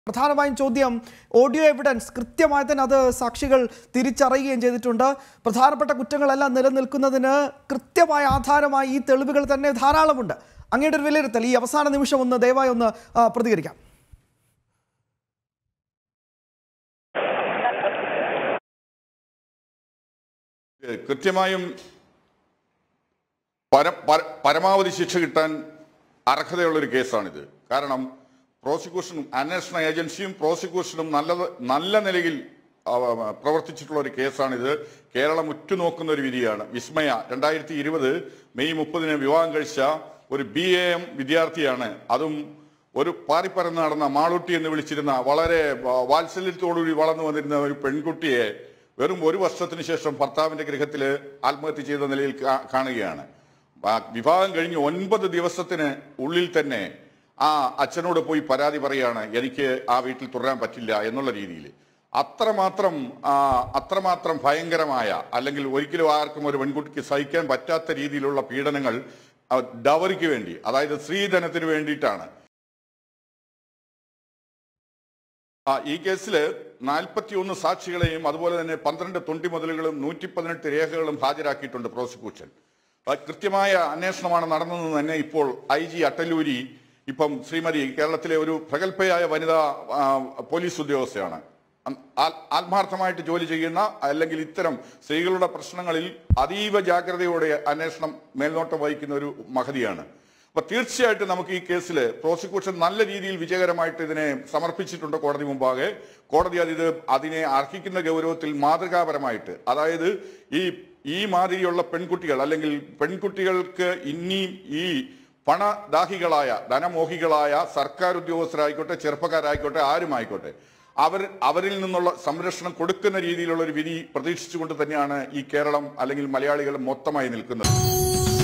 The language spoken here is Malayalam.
പ്രധാനമായും ചോദ്യം ഓഡിയോ എവിഡൻസ് കൃത്യമായി തന്നെ അത് സാക്ഷികൾ തിരിച്ചറിയുകയും ചെയ്തിട്ടുണ്ട് പ്രധാനപ്പെട്ട കുറ്റങ്ങളെല്ലാം നിലനിൽക്കുന്നതിന് കൃത്യമായ ആധാരമായി ഈ തെളിവുകൾ തന്നെ ധാരാളമുണ്ട് അങ്ങയുടെ ഒരു വിലയിരുത്തൽ ഈ അവസാന നിമിഷം ഒന്ന് ദയവായി ഒന്ന് ആ, പ്രതികരിക്കാം ഏഹ് കൃത്യമായും പര പര- പരമാവധി ശിക്ഷ കിട്ടാൻ അർഹതയുള്ളൊരു കേസാണിത് കാരണം പ്രോസിക്യൂഷനും അന്വേഷണ ഏജൻസിയും പ്രോസിക്യൂഷനും നല്ല നല്ല നിലയിൽ ആ, പ്രവർത്തിച്ചിട്ടുള്ള ഒരു കേസാണിത് കേരളം ഉറ്റുനോക്കുന്ന ഒരു വിധിയാണ് വിസ്മയ രണ്ടായിരത്തി ഇരുപത് മെയ് മുപ്പതിന് വിവാഹം കഴിച്ച ഒരു ബി എ എം വിദ്യാർത്ഥിയാണ് അതും ഒരു പാറിപ്പറന്ന് നടന്ന മാളൂട്ടി എന്ന് വിളിച്ചിരുന്ന വളരെ വ- വാത്സല്യത്തോടുകൂടി വളർന്നു വന്നിരുന്ന ഒരു പെൺകുട്ടിയെ വെറും ഒരു വർഷത്തിന് ശേഷം ഭർത്താവിന്റെ ഗൃഹത്തിൽ ആത്മഹത്യ ചെയ്ത നിലയിൽ കാ- കാണുകയാണ് ആ വിവാഹം കഴിഞ്ഞ് ഒൻപത് ദിവസത്തിന് ഉള്ളിൽ തന്നെ ആ അച്ഛനോട് പോയി പരാതി പറയാണ് എനിക്ക് ആ വീട്ടിൽ തുടരാൻ പറ്റില്ല എന്നുള്ള രീതിയിൽ അത്രമാത്രം ആ, അത്രമാത്രം ഭയങ്കരമായ അല്ലെങ്കിൽ ഒരിക്കലും ആർക്കും ഒരു പെൺകുട്ടിക്ക് സഹിക്കാൻ പറ്റാത്ത രീതിയിലുള്ള പീഡനങ്ങൾ ആ, ഡവറിക്ക് വേണ്ടി അതായത് സ്ത്രീധനത്തിന് വേണ്ടിയിട്ടാണ് ആ ഈ കേസിൽ നാൽപ്പത്തി ഒന്ന് സാക്ഷികളെയും അതുപോലെ തന്നെ പന്ത്രണ്ട് തൊണ്ടി മുതലുകളും നൂറ്റി പതിനെട്ട് രേഖകളും ഹാജരാക്കിയിട്ടുണ്ട് പ്രോസിക്യൂഷൻ ആ, കൃത്യമായ അന്വേഷണമാണ് നടന്നതെന്ന് തന്നെ ഇപ്പോൾ ഐ ജി അട്ടല്ലൂരി ഇപ്പം ശ്രീമതി കേരളത്തിലെ ഒരു പ്രഗത്ഭയായ വനിതാ ആ, പോലീസ് ഉദ്യോഗസ്ഥയാണ് അ- ആൽ- ആത്മാർത്ഥമായിട്ട് ജോലി ചെയ്യുന്ന അല്ലെങ്കിൽ ഇത്തരം സ്ത്രീകളുടെ പ്രശ്നങ്ങളിൽ അതീവ ജാഗ്രതയോടെ അന്വേഷണം മേൽനോട്ടം വഹിക്കുന്ന ഒരു മഹതിയാണ് അപ്പൊ തീർച്ചയായിട്ടും നമുക്ക് ഈ കേസിൽ പ്രോസിക്യൂഷൻ നല്ല രീതിയിൽ വിജയകരമായിട്ട് ഇതിനെ സമർപ്പിച്ചിട്ടുണ്ട് കോടതി മുമ്പാകെ കോടതി അത് ഇത് അതിനെ അർഹിക്കുന്ന ഗൗരവത്തിൽ മാതൃകാപരമായിട്ട് അതായത് ഈ ഈ മാതിരിയുള്ള പെൺകുട്ടികൾ അല്ലെങ്കിൽ പെൺകുട്ടികൾക്ക് ഇനിയും ഈ പണദാഹികളായ ധനമോഹികളായ സർക്കാർ ഉദ്യോഗസ്ഥരായിക്കോട്ടെ ചെറുപ്പക്കാരായിക്കോട്ടെ ആരുമായിക്കോട്ടെ അവർ അവരിൽ നിന്നുള്ള സംരക്ഷണം കൊടുക്കുന്ന രീതിയിലുള്ള ഒരു വിധി പ്രതീക്ഷിച്ചുകൊണ്ട് തന്നെയാണ് ഈ കേരളം അല്ലെങ്കിൽ മലയാളികൾ മൊത്തമായി നിൽക്കുന്നത്